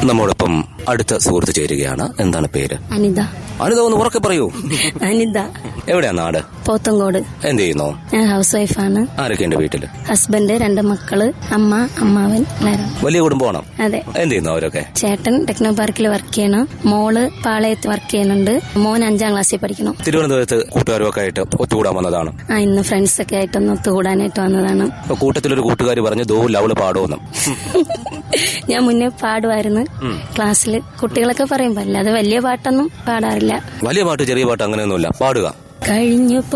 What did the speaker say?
നമ്മോടൊപ്പം അടുത്ത സുഹൃത്ത് ചേരുകയാണ് എന്താണ് പേര് അനിത അനിത ഒന്ന് ഉറക്കെ പറയൂ അനിത എവിടെയാ നാട് പോത്തങ്കോട് എന്ത് ചെയ്യുന്നു ഞാൻ ഹൗസ് വൈഫാണ് ആരൊക്കെയുണ്ട് വീട്ടില് ഹസ്ബൻഡ് രണ്ട് മക്കള് അമ്മ അമ്മാവൻ എല്ലാവരും വലിയ കുടുംബമാണോ അതെ എന്ത് ചെയ്യുന്നു അവരൊക്കെ ചേട്ടൻ ടെക്നോ പാർക്കിൽ വർക്ക് ചെയ്യണം മോള് പാളയത്ത് വർക്ക് ചെയ്യുന്നുണ്ട് മോൻ അഞ്ചാം ക്ലാസ്സിൽ പഠിക്കണം തിരുവനന്തപുരത്ത് കൂട്ടുകാരുമൊക്കെ ആയിട്ട് ഒത്തുകൂടാൻ വന്നതാണ് ആ ഇന്ന് ഫ്രണ്ട്സ് ഒക്കെ ആയിട്ടൊന്ന് ഒത്തുകൂടാനായിട്ട് വന്നതാണ് അപ്പൊ കൂട്ടത്തിലൊരു കൂട്ടുകാർ പറഞ്ഞു ദോ ലവള് പാടുമെന്ന് ഞാൻ മുന്നേ പാടുമായിരുന്നു ക്ലാസ്സിൽ കുട്ടികളൊക്കെ പറയുമ്പോ അല്ലാതെ വലിയ പാട്ടൊന്നും പാടാറില്ല വലിയ പാട്ട് ചെറിയ പാട്ട് അങ്ങനെയൊന്നുമില്ല പാടുക കഴിഞ്ഞു